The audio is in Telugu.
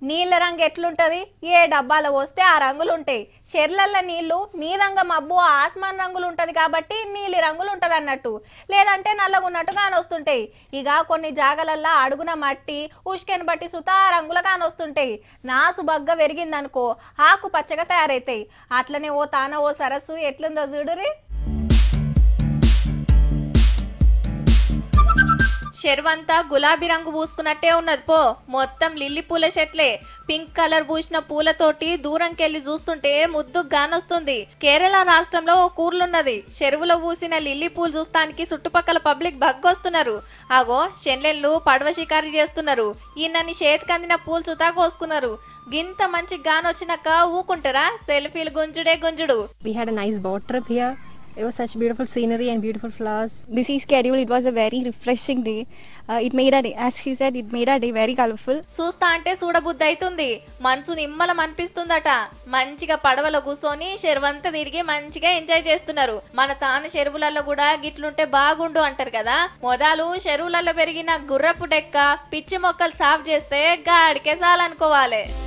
నీళ్ళ రంగు ఎట్లుంటది ఏ డబ్బాలో పోస్తే ఆ రంగులు ఉంటాయి చెర్లల్ల నీళ్లు మీదంగా మబ్బు ఆస్మాన్ రంగులు ఉంటది కాబట్టి నీలి రంగులు ఉంటది అన్నట్టు లేదంటే నల్లగా ఉన్నట్టు కానొస్తుంటాయి ఇక కొన్ని జాగలల్లా అడుగున మట్టి ఉష్కెని బట్టి సుతా రంగులు కానొస్తుంటాయి నాసు బగ్గ పెరిగిందనుకో ఆకు పచ్చగా తయారైతాయి అట్లనే ఓ తాన ఓ సరస్సు ఎట్లుందో చూడురి చెరువంతా గులాబీ రంగు పూసుకున్నట్టే ఉన్నది పో మొత్తం లిల్లీ పూల చెట్లే పింక్ కలర్ పూసిన పూలతోటి దూరంకెళ్లి చూస్తుంటే ముద్దు గానొస్తుంది కేరళ రాష్ట్రంలో ఓ కూర్లున్నది చెరువులో పూసిన లిల్లీ పూలు చూస్తానికి చుట్టుపక్కల పబ్లిక్ బగ్గొస్తున్నారు ఆగో చెల్లెళ్ళు పడవ షికారు చేస్తున్నారు ఈయనని చేతికందిన పూలు సుతా కోసుకున్నారు గింత మంచి గానొచ్చినాక ఊకుంటారా సెల్ఫీలు గుంజుడే గుంజుడు We had a nice boat trip here. It was such beautiful scenery and beautiful flowers. busy schedule it was a very refreshing day uh, it made our day as she said it made our day very colorful చూస్తా అంటే చూడబుద్ధి అవుతుంది మనసు నిమ్మలం అనిపిస్తుందట మంచిగా పడవలో కూర్చొని చెరువంతా తిరిగి మంచిగా ఎంజాయ్ చేస్తున్నారు మన తాను చెరువులలో కూడా గిట్లుంటే బాగుండు అంటారు కదా మొదలు చెరువులలో పెరిగిన గుర్రపు డెక్క పిచ్చి మొక్కలు సాఫ్ చేస్తే గాడికే చాలనుకోవాలి